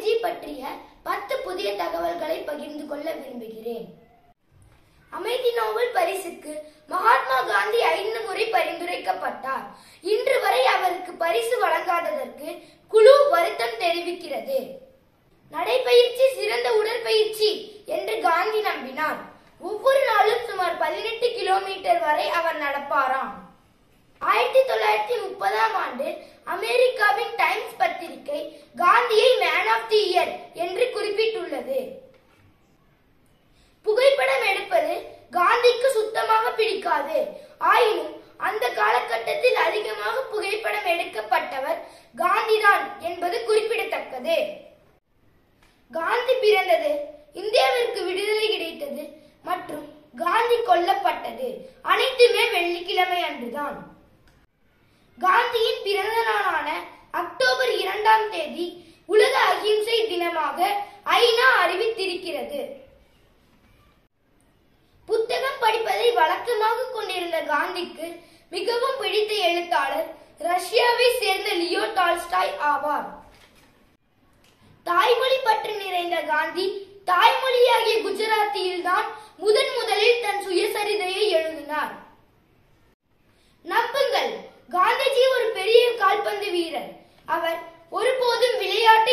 காந்திஜி பற்றிய பத்து புதிய தகவல்களை பகிர்ந்து கொள்ள விரும்புகிறேன் அமைதி நோபல் பரிசுக்கு மகாத்மா காந்தி ஐந்து முறை பரிந்துரைக்கப்பட்டார் இன்று வரை அவருக்கு பரிசு வழங்காததற்கு குழு வருத்தம் தெரிவிக்கிறது நடைப்பயிற்சி சிறந்த உடற்பயிற்சி என்று காந்தி நம்பினார் ஒவ்வொரு நாளும் சுமார் பதினெட்டு கிலோமீட்டர் வரை அவர் நடப்பாராம் ஆயிரத்தி தொள்ளாயிரத்தி முப்பதாம் ஆண்டு அமெரிக்காவின் டைம்ஸ் பத்திரிகை காந்தியை மேன் ஆஃப் தி இயர் என்று குறிப்பிட்டுள்ளது புகைப்படம் எடுப்பது காந்திக்கு சுத்தமாக பிடிக்காது ஆயினும் அந்த காலகட்டத்தில் அதிகமாக புகைப்படம் எடுக்கப்பட்டவர் காந்திதான் என்பது குறிப்பிடத்தக்கது காந்தி பிறந்தது இந்தியாவிற்கு விடுதலை கிடைத்தது மற்றும் காந்தி கொல்லப்பட்டது அனைத்துமே வெள்ளிக்கிழமை அன்றுதான் காந்தியின் பிறந்த நாளான அக்டோபர் இரண்டாம் தேதி உலக அகிம்சை தினமாக ஐநா அறிவித்திருக்கிறது புத்தகம் படிப்பதை வழக்கமாக கொண்டிருந்த காந்திக்கு மிகவும் பிடித்த எழுத்தாளர் ரஷ்யாவை சேர்ந்த லியோ டால்ஸ்டாய் ஆவார் தாய்மொழி பற்று நிறைந்த காந்தி தாய்மொழியாகிய குஜராத்தியில் தான் முதன் முதலில் தன் சுயசரிதையை எழுதினார் நம்புங்கள் காந்திஜி ஒரு பெரிய கால்பந்து வீரர் அவர் ஒருபோதும் விளையாட்டு